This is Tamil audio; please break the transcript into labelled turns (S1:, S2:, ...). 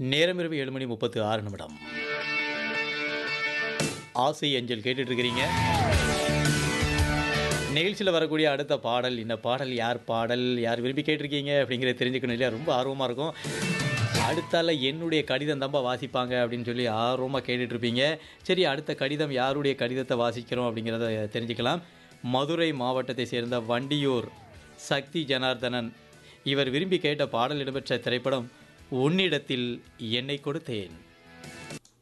S1: நேரம் இரவு ஏழு மணி முப்பத்து ஆறு நிமிடம் ஆசை அஞ்சல் கேட்டுட்டு இருக்கிறீங்க நிகழ்ச்சியில் வரக்கூடிய அடுத்த பாடல் இந்த பாடல் யார் பாடல் யார் விரும்பி கேட்டிருக்கீங்க அப்படிங்கிறத தெரிஞ்சுக்கணும் இல்லையா ரொம்ப ஆர்வமாக இருக்கும் அடுத்தால என்னுடைய கடிதம் தான்ப்பா வாசிப்பாங்க அப்படின்னு சொல்லி ஆர்வமாக கேட்டுட்டு இருப்பீங்க சரி அடுத்த கடிதம் யாருடைய கடிதத்தை வாசிக்கிறோம் அப்படிங்கிறத தெரிஞ்சுக்கலாம் மதுரை மாவட்டத்தை சேர்ந்த வண்டியூர் சக்தி ஜனார்தனன் இவர் விரும்பி கேட்ட பாடல் இடம்பெற்ற திரைப்படம் உன்னிடத்தில் என்னை கொடுத்தேன்